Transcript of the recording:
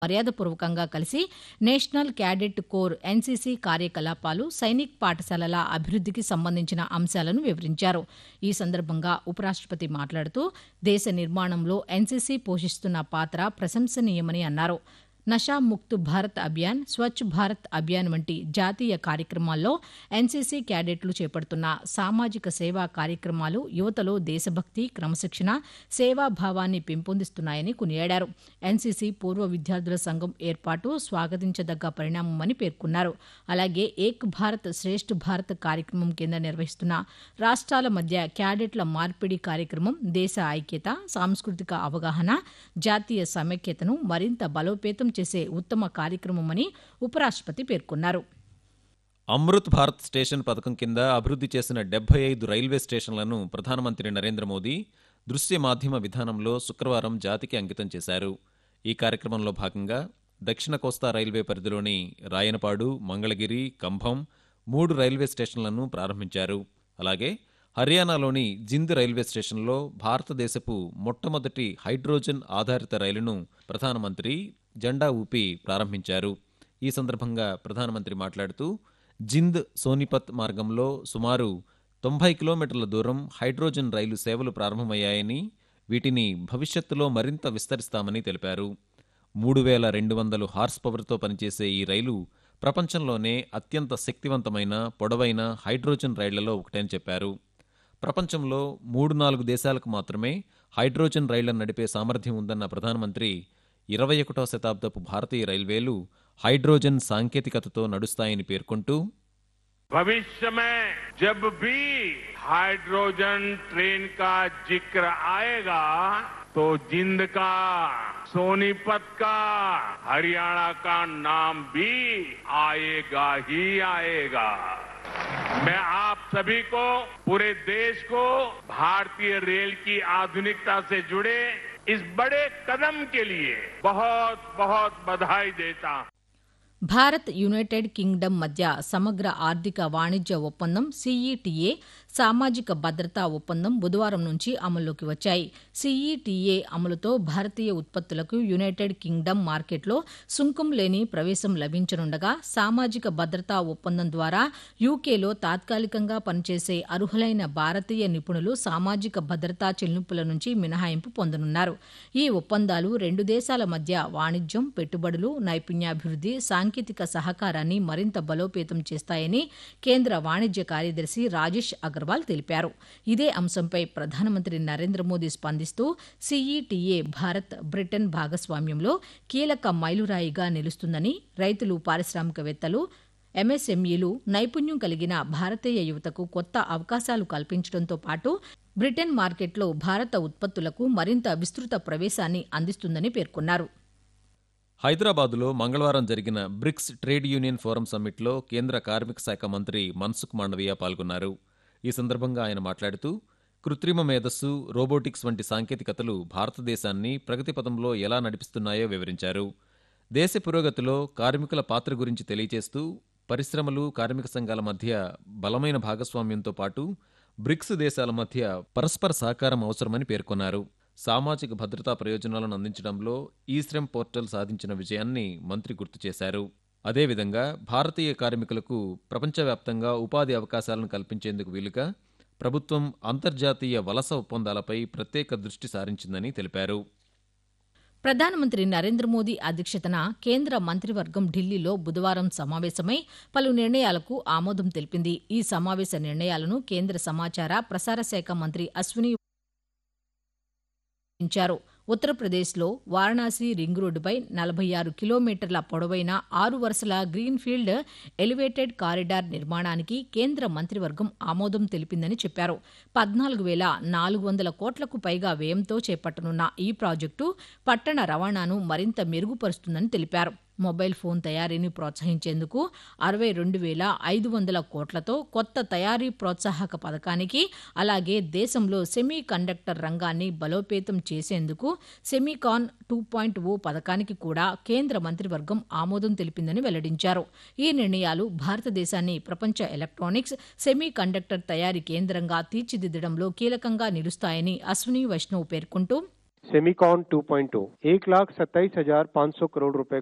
మర్యాదపూర్వకంగా కలిసి national cadet core NCC కార్యకలాపాలు సైనిక్ పాఠశాలల అభివృద్దికి సంబంధించిన అంశాలను వివరించారు ఈ సందర్భంగా ఉపరాష్టపతి మాట్లాడుతూ దేశ నిర్మాణంలో ఎన్సీసీ పోషిస్తున్న పాత్ర ప్రశంసనీయమని అన్నారు నషా ముక్త్ భారత్ అభియాన్ స్వచ్ఛ భారత్ అభియాన్ వంటి జాతీయ కార్యక్రమాల్లో ఎన్సీసీ క్యాడెట్లు చేపడుతున్న సామాజిక సేవా కార్యక్రమాలు యువతలో దేశభక్తి క్రమశిక్షణ సేవాభావాన్ని పెంపొందిస్తున్నాయని కొనియాడారు ఎన్సీసీ పూర్వ విద్యార్థుల సంఘం ఏర్పాటు స్వాగతించదగ్గ పరిణామమని పేర్కొన్నారు అలాగే ఏక్ భారత్ శ్రేష్ఠ భారత్ కార్యక్రమం కింద నిర్వహిస్తున్న రాష్ట్రాల మధ్య క్యాడెట్ల మార్పిడి కార్యక్రమం దేశ ఐక్యత సాంస్కృతిక అవగాహన జాతీయ సమైక్యతను మరింత బలోపేతం చేసే ఉత్తమ కార్యక్రమమని ఉపరాష్టపతి పేర్కొన్నారు అమృత్ భారత్ స్టేషన్ పథకం కింద అభివృద్ధి చేసిన డెబ్బై ఐదు రైల్వే స్టేషన్లను ప్రధానమంత్రి నరేంద్ర మోదీ దృశ్య మాధ్యమ విధానంలో శుక్రవారం జాతికి అంకితం చేశారు ఈ కార్యక్రమంలో భాగంగా దక్షిణ కోస్తా రైల్వే పరిధిలోని రాయనపాడు మంగళగిరి కంభం మూడు రైల్వే స్టేషన్లను ప్రారంభించారు అలాగే హర్యానాలోని జింద్ రైల్వే స్టేషన్లో భారతదేశపు మొట్టమొదటి హైడ్రోజన్ ఆధారిత రైలును ప్రధానమంత్రి జెండా ఊపి ప్రారంభించారు ఈ సందర్భంగా ప్రధానమంత్రి మాట్లాడుతూ జింద్ సోనిపత్ మార్గంలో సుమారు తొంభై కిలోమీటర్ల దూరం హైడ్రోజన్ రైలు సేవలు ప్రారంభమయ్యాయని వీటిని భవిష్యత్తులో మరింత విస్తరిస్తామని తెలిపారు మూడు వేల రెండు వందలు హార్స్ పవర్తో పనిచేసే ఈ రైలు ప్రపంచంలోనే అత్యంత శక్తివంతమైన పొడవైన హైడ్రోజన్ రైళ్లలో ఒకటని చెప్పారు ప్రపంచంలో మూడు నాలుగు దేశాలకు మాత్రమే హైడ్రోజన్ రైళ్లను నడిపే సామర్థ్యం ఉందన్న ప్రధానమంత్రి ఇరవై ఒకటో శతాబ్దపు భారతీయ రైల్వేలు హైడ్రోజన్ సాంకేతికతతో నడుస్తాయని పేర్కొంటూ भविष्य में जब भी हाइड्रोजन ट्रेन का जिक्र आएगा तो जिंद का सोनीपत का हरियाणा का नाम भी आएगा ही आएगा मैं आप सभी को पूरे देश को भारतीय रेल की आधुनिकता से जुड़े इस बड़े कदम के लिए बहुत बहुत बधाई देता हूं భారత్ యునైటెడ్ కింగ్డమ్ మధ్య సమగ్ర ఆర్థిక వాణిజ్య ఒప్పందం సీఈటీఏ సామాజిక భద్రతా ఒప్పందం బుధవారం నుంచి అమల్లోకి వచ్చాయి సీఈటీఏ అమలుతో భారతీయ ఉత్పత్తులకు యునైటెడ్ కింగ్డమ్ మార్కెట్లో సుంకం లేని ప్రవేశం లభించనుండగా సామాజిక భద్రతా ఒప్పందం ద్వారా యూకేలో తాత్కాలికంగా పనిచేసే అర్హులైన భారతీయ నిపుణులు సామాజిక భద్రతా చెల్లింపుల నుంచి మినహాయింపు పొందనున్నారు ఈ ఒప్పందాలు రెండు దేశాల మధ్య వాణిజ్యం పెట్టుబడులు నైపుణ్యాభివృద్ధి సాంకేతిక సహకారాన్ని మరింత బలోపేతం చేస్తాయని కేంద్ర వాణిజ్య కార్యదర్శి రాజేష్ అగర్వాల్ తెలిపారు ఇదే అంశంపై ప్రధానమంత్రి నరేంద్ర మోదీ స్పందిస్తూ సీఈటీఏ భారత్ బ్రిటన్ భాగస్వామ్యంలో కీలక మైలురాయిగా నిలుస్తుందని రైతులు పారిశ్రామికవేత్తలు ఎంఎస్ఎంఈలు నైపుణ్యం కలిగిన భారతీయ యువతకు కొత్త అవకాశాలు కల్పించడంతో పాటు బ్రిటన్ మార్కెట్లో భారత ఉత్పత్తులకు మరింత విస్తృత ప్రవేశాన్ని అందిస్తుందని పేర్కొన్నారు హైదరాబాదులో మంగళవారం జరిగిన బ్రిక్స్ ట్రేడ్ యూనియన్ ఫోరం సమ్మిట్లో కేంద్ర కార్మిక శాఖ మంత్రి మన్సుఖ్ మాండవీయ పాల్గొన్నారు ఈ సందర్భంగా ఆయన మాట్లాడుతూ కృత్రిమ మేధస్సు రోబోటిక్స్ వంటి సాంకేతికతలు భారతదేశాన్ని ప్రగతి పథంలో ఎలా నడిపిస్తున్నాయో వివరించారు దేశ పురోగతిలో కార్మికుల పాత్ర గురించి తెలియజేస్తూ పరిశ్రమలు కార్మిక సంఘాల మధ్య బలమైన భాగస్వామ్యంతో పాటు బ్రిక్స్ దేశాల మధ్య పరస్పర సహకారం అవసరమని పేర్కొన్నారు సామాజిక భద్రతా ప్రయోజనాలను అందించడంలో ఈ శ్రమ్ పోర్టల్ సాధించిన విజయాన్ని మంత్రి గుర్తు చేశారు అదేవిధంగా భారతీయ కార్మికులకు ప్రపంచవ్యాప్తంగా ఉపాధి అవకాశాలను కల్పించేందుకు వీలుగా ప్రభుత్వం అంతర్జాతీయ వలస ఒప్పందాలపై ప్రత్యేక దృష్టి సారించిందని తెలిపారు ప్రధానమంత్రి నరేంద్ర మోదీ అధ్యక్షతన కేంద్ర మంత్రివర్గం ఢిల్లీలో బుధవారం సమావేశమై పలు నిర్ణయాలకు ఆమోదం తెలిపింది ఈ సమావేశ నిర్ణయాలను కేంద్ర సమాచార ప్రసార శాఖ మంత్రి అశ్విని ఇచ్చారు ఉత్తరప్రదేశ్లో వారణాసి రింగ్ రోడ్డుపై నలభై ఆరు కిలోమీటర్ల పొడవైన ఆరు వరుసల గ్రీన్ఫీల్డ్ ఎలివేటెడ్ కారిడార్ నిర్మాణానికి కేంద్ర మంత్రివర్గం ఆమోదం తెలిపిందని చెప్పారు పద్నాలుగు వేల నాలుగు వందల కోట్లకు పైగా వ్యయంతో చేపట్టనున్న ఈ ప్రాజెక్టు పట్టణ రవాణాను మరింత మెరుగుపరుస్తుందని తెలిపారు మొబైల్ ఫోన్ తయారీని ప్రోత్సహించేందుకు అరవై రెండు వేల ఐదు వందల కోట్లతో కొత్త తయారీ ప్రోత్సాహక పథకానికి అలాగే దేశంలో సెమీ కండక్టర్ రంగాన్ని బలోపేతం చేసేందుకు సెమీకాన్ టూ పాయింట్ ఓ పథకానికి కూడా కేంద్ర మంత్రివర్గం ఆమోదం తెలిపిందని వెల్లడించారు ఈ నిర్ణయాలు భారతదేశాన్ని ప్రపంచ ఎలక్ట్రానిక్స్ సెమీ కండక్టర్ తయారీ కేంద్రంగా తీర్చిదిద్దడంలో కీలకంగా నిలుస్తాయని అశ్విని వైష్ణవ్ పేర్కొంటూ सेमिकॉन 2.0 एक लाख सत्ताईस हजार पाँच सौ करोड़ रुपए